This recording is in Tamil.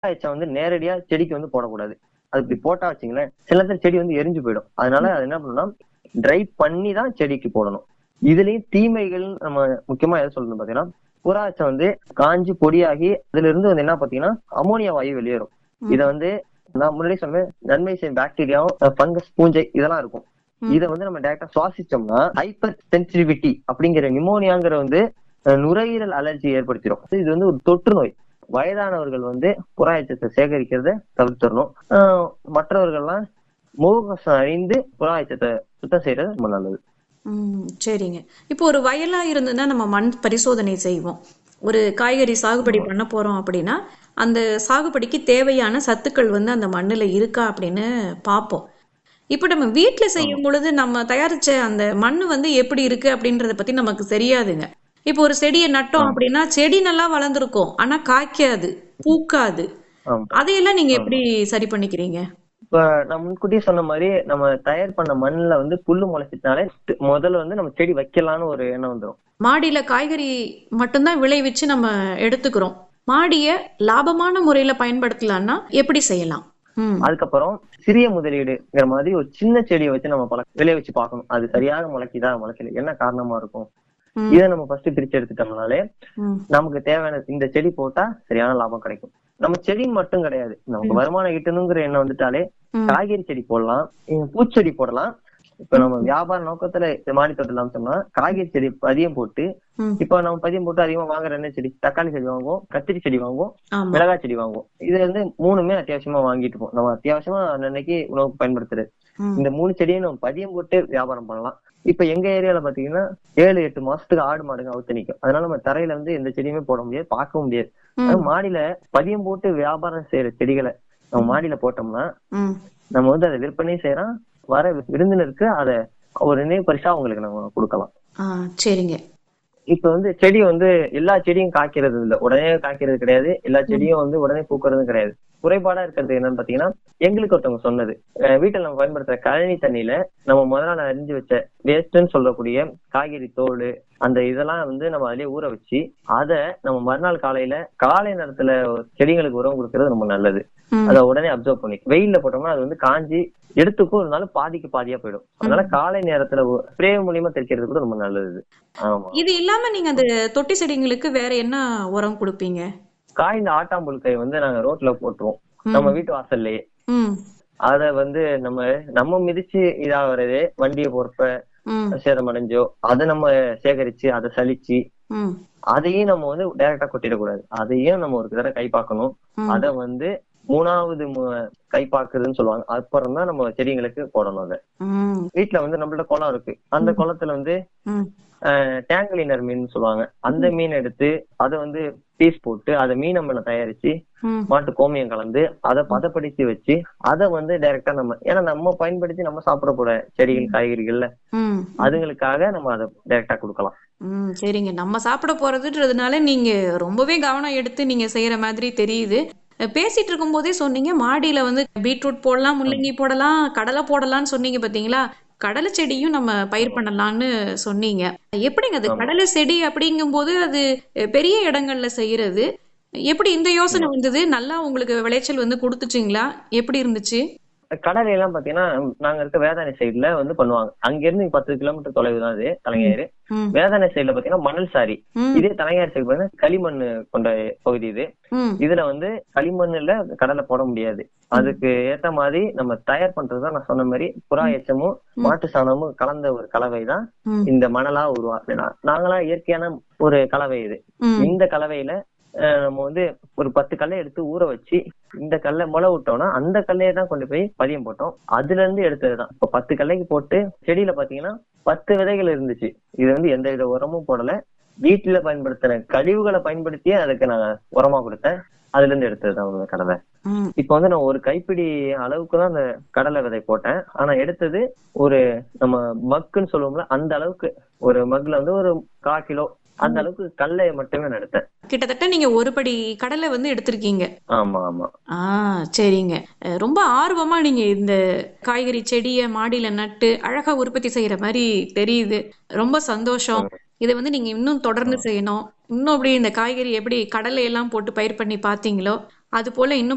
எச்சம் வந்து நேரடியா செடிக்கு வந்து போடக்கூடாது அது இப்படி போட்டா வச்சுங்களேன் சில நேரத்துல செடி வந்து எரிஞ்சு போயிடும் அதனால அது என்ன பண்ணணும்னா ட்ரை பண்ணி தான் செடிக்கு போடணும் இதுலயும் தீமைகள் நம்ம முக்கியமா எதை சொல்லணும் பாத்தீங்கன்னா புறா எச்சம் வந்து காஞ்சி பொடியாகி அதுல இருந்து வந்து என்ன பாத்தீங்கன்னா அமோனியா வாயு வெளியேறும் இத வந்து நான் முன்னாடி சொன்னேன் நன்மை செய்யும் பாக்டீரியாவும் ஃபங்கஸ் பூஞ்சை இதெல்லாம் இருக்கும் ம். இத வந்து நம்ம டைரக்டா சுவாசிச்சோம்னா ஹைப்பர் சென்சிட்டிவிட்டி அப்படிங்கிற நிமோனியாங்கிற வந்து அஹ், நுரையீரல் அலர்ஜி ஏற்படுத்திடும் இது வந்து ஒரு தொற்று நோய் வயதானவர்கள் வந்து புறா எச்சத்தை சேகரிக்கிறத தவிர்த்திடணும் ஆஹ், மற்றவர்கள்லாம் முகக்கவசம் அணிந்து புறா எச்சத்தை சுத்தம் செய்யறது ரொம்ப நல்லது ம் சரிங்க இப்போ ஒரு வயலா இருந்ததுன்னா நம்ம மண் பரிசோதனை செய்வோம் ஒரு காய்கறி சாகுபடி பண்ண போறோம் அப்படின்னா அந்த சாகுபடிக்கு தேவையான சத்துக்கள் வந்து அந்த மண்ணுல இருக்கா அப்படின்னு பார்ப்போம் இப்போ நம்ம வீட்ல செய்யும் பொழுது நம்ம தயாரிச்ச அந்த மண்ணு வந்து எப்படி இருக்கு அப்படின்றத பத்தி நமக்கு தெரியாதுங்க இப்போ ஒரு செடியை நட்டோம் அப்படின்னா செடி நல்லா வளர்ந்துருக்கும் ஆனா காய்க்காது பூக்காது ஆமா அதையெல்லாம் நீங்க எப்படி சரி பண்ணிக்கிறீங்க இப்ப நான் முன்கூட்டியே சொன்ன மாதிரி நம்ம தயார் பண்ண மண்ணுல வந்து புல்லு முளைச்சிட்டாலே முதல்ல வந்து நம்ம செடி வைக்கலாம்னு ஒரு எண்ணம் வந்துரும் மாடியில காய்கறி மட்டும்தான் விளைவிச்சு நம்ம எடுத்துக்கிறோம் மாடிய லாபமான முறையில பயன்படுத்தலாம்னா எப்படி செய்யலாம் ம் அதுக்கப்புறம் சிறிய முதலீடுங்கிற மாதிரி ஒரு சின்ன செடியை வச்சு நம்ம பழ விளைய வச்சு பார்க்கணும் அது சரியாக முளைக்குதா முளைக்கல என்ன காரணமா இருக்கும் ம். இதை நம்ம ஃபர்ஸ்ட் பிரிச்சு எடுத்துட்டோம்னாலே ம் நமக்கு தேவையான இந்த செடி போட்டா சரியான லாபம் கிடைக்கும் நம்ம செடி மட்டும் கிடையாது நமக்கு வருமானம் ஈட்டணுங்கிற எண்ணம் வந்துட்டாலே ம். காய்கறி செடி போடலாம் உம் பூச்செடி போடலாம் இப்ப நம்ம வியாபார நோக்கத்துல இந்த மாடி தோட்டம் அமைச்சோம்னா காய்கறி செடி பதியம் போட்டு ம். இப்ப நம்ம பதியம் போட்டு அதிகமா வாங்குற என்ன செடி தக்காளி செடி வாங்குவோம் கத்திரி செடி வாங்குவோம் ஆமா மிளகாய் செடி வாங்குவோம் இது வந்து மூணுமே அத்தியாவசியமா வாங்கிட்டு போவோம் நம்ம அத்தியாவசியமா அன்னைக்கு உணவுக்கு பயன்படுத்துறது ம். இந்த மூணு செடியும் நம்ம பதியம் போட்டு வியாபாரம் பண்ணலாம் இப்ப எங்க ஏரியால பாத்தீங்கன்னா ஏழு எட்டு மாசத்துக்கு ஆடு மாடுங்க அவுத்து நிக்கும் அதனால நம்ம தரையில வந்து எந்த செடியுமே போட முடியாது பார்க்க முடியாது ம். ஆனா மாடியில பதியம் போட்டு வியாபாரம் செய்யற செடிகளை நம்ம மாடியில போட்டோம்னா ம் நம்ம வந்து அதை விற்பனை செய்யறோம் வர விருந்தினருக்கு அதை ஒரு நினைவு பரிசா அவங்களுக்கு நம்ம கொடுக்கலாம் ஆ சரிங்க இப்ப வந்து செடி வந்து எல்லா செடியும் காய்க்கிறது இல்ல உடனே காய்க்கிறது கிடையாது எல்லா செடியும் வந்து உடனே பூக்கிறதும் கிடையாது குறைபாடா இருக்கிறது என்னன்னு பாத்தீங்கன்னா எங்களுக்கு ஒருத்தவங்க சொன்னது அஹ் வீட்டுல நம்ம பயன்படுத்துற கழனி தண்ணியில நம்ம முதல்ல நான் அறிஞ்சு வச்ச வேஸ்ட்னு சொல்லக்கூடிய காய்கறி தோல் அந்த இதெல்லாம் வந்து நம்ம அதிலேயே ஊற வச்சு அதை நம்ம மறுநாள் காலையில காலை நேரத்துல செடிகளுக்கு உரம் கொடுக்கறது ரொம்ப நல்லது ம். அதை உடனே அப்சர்வ் பண்ணி வெயில்ல போட்டோம்னா அது வந்து காஞ்சி எடுத்துக்கும் இருந்தாலும் பாதிக்கு பாதியா போயிடும் அதனால காலை நேரத்துல ஸ்ப்ரே மூலியமா தெளிக்கிறது கூட ரொம்ப நல்லது ஆமா இது இல்லாம நீங்க அந்த தொட்டி செடிங்களுக்கு வேற என்ன உரம் கொடுப்பீங்க காய்ந்த ஆட்டாம்புழுக்கை வந்து நாங்க ரோட்ல போட்டுருவோம் ம். நம்ம வீட்டு வாசல்லையே ம் அத வந்து நம்ம நம்ம மிதிச்சு இதாகிறது வண்டியை பொறுப்ப ம் சேதமடைஞ்சோ அதை நம்ம சேகரிச்சு அதை சலிச்சு ம் அதையும் நம்ம வந்து டைரக்டா கொட்டிடக்கூடாது அதையும் நம்ம ஒரு தடவை கை பார்க்கணும் ம். அத வந்து மூணாவது மு- கை பார்க்கறதுன்னு சொல்லுவாங்க அப்புறம் தான் நம்ம செடிங்களுக்கு போடணும் அதை ம் வீட்டுல வந்து நம்மள்ட்ட குளம் இருக்கு அந்த குளத்துல வந்து ம் டேங்கிலினர் மீன் சொல்லுவாங்க அந்த மீன் எடுத்து அதை வந்து பீஸ் போட்டு அதை மீன் நம்ம தயாரிச்சு ம் மாட்டு கோமியம் கலந்து அதை பதப்படுத்தி வச்சு அதை வந்து டைரக்டா நம்ம ஏன்னா நம்ம பயன்படுத்தி நம்ம சாப்பிட போற செடிகள் காய்கறிகள்ல ம் அதுங்களுக்காக நம்ம அதை டைரக்டா கொடுக்கலாம் ம் சரிங்க நம்ம சாப்பிட போறதுன்றதுனால நீங்க ரொம்பவே கவனம் எடுத்து நீங்க செய்யற மாதிரி தெரியுது அஹ் பேசிட்டு இருக்கும்போதே சொன்னீங்க மாடியில வந்து பீட்ரூட் போடலாம் முள்ளங்கி போடலாம் கடலை போடலாம்னு சொன்னீங்க பாத்தீங்களா கடலை செடியும் நம்ம பயிர் பண்ணலாம்னு சொன்னீங்க எப்படிங்க அது கடலை செடி அப்படிங்கும்போது அது அஹ், பெரிய இடங்கள்ல செய்யறது எப்படி இந்த யோசனை வந்தது நல்லா உங்களுக்கு விளைச்சல் வந்து கொடுத்துச்சுங்களா எப்படி இருந்துச்சு கடலை எல்லாம் பாத்தீங்கன்னா நாங்க இருக்க வேதானை சைடுல வந்து பண்ணுவாங்க அங்க இருந்து பத்து கிலோமீட்டர் தொலைவு தான் அது தலைஞர் ம் வேதானை சைடுல பாத்தீங்கன்னா மணல் சாரி ம் இதே தலைஞர் சைடு பாத்தீங்கன்னா களிமண் கொண்ட பகுதி இது ம் இதுல வந்து களிமண்ணுல கடலை போட முடியாது அதுக்கு ஏத்த மாதிரி நம்ம தயார் பண்றதுதான் நான் சொன்ன மாதிரி புறா எச்சமும் மாட்டு சாணமும் கலந்த ஒரு கலவை தான் ம் இந்த மணலா உருவாக்குனா நாங்களா இயற்கையான ஒரு கலவை இது ம் இந்த கலவையில அஹ், நம்ம வந்து ஒரு பத்து கல்லை எடுத்து ஊற வச்சு இந்த கல்லை முளை விட்டோம்னா அந்த கல்லையை தான் கொண்டு போய் பதியம் போட்டோம் அதுல இருந்து எடுத்ததுதான் இப்ப பத்து கல்லைக்கு போட்டு செடியில பாத்தீங்கன்னா பத்து விதைகள் இருந்துச்சு இது வந்து எந்த வித உரமும் போடல வீட்டுல பயன்படுத்தின கழிவுகளை பயன்படுத்தியே அதுக்கு நான் உரமா கொடுத்தேன் அதுல இருந்து எடுத்ததுதான் அந்த கடலை ம் இப்ப வந்து நான் ஒரு கைப்பிடி அளவுக்கு தான் அந்த கடலை விதை போட்டேன் ஆனா எடுத்தது ஒரு நம்ம மக்குன்னு சொல்லுவோம்ல அந்த அளவுக்கு ஒரு மக்ல வந்து ஒரு கா கிலோ அந்த அளவுக்கு கடலையை மட்டுமே நான் எடுத்தேன் கிட்டத்தட்ட நீங்க ஒரு படி கடலை வந்து எடுத்திருக்கீங்க ஆமா ஆமா ஆ சரிங்க அஹ் ரொம்ப ஆர்வமா நீங்க இந்த காய்கறி செடியை மாடியில நட்டு அழகா உற்பத்தி செய்யற மாதிரி தெரியுது ரொம்ப சந்தோஷம் இதை வந்து நீங்க இன்னும் தொடர்ந்து செய்யணும் இன்னும் அப்படி இந்த காய்கறி எப்படி கடலை எல்லாம் போட்டு பயிர் பண்ணி பாத்தீங்களோ அது போல இன்னும்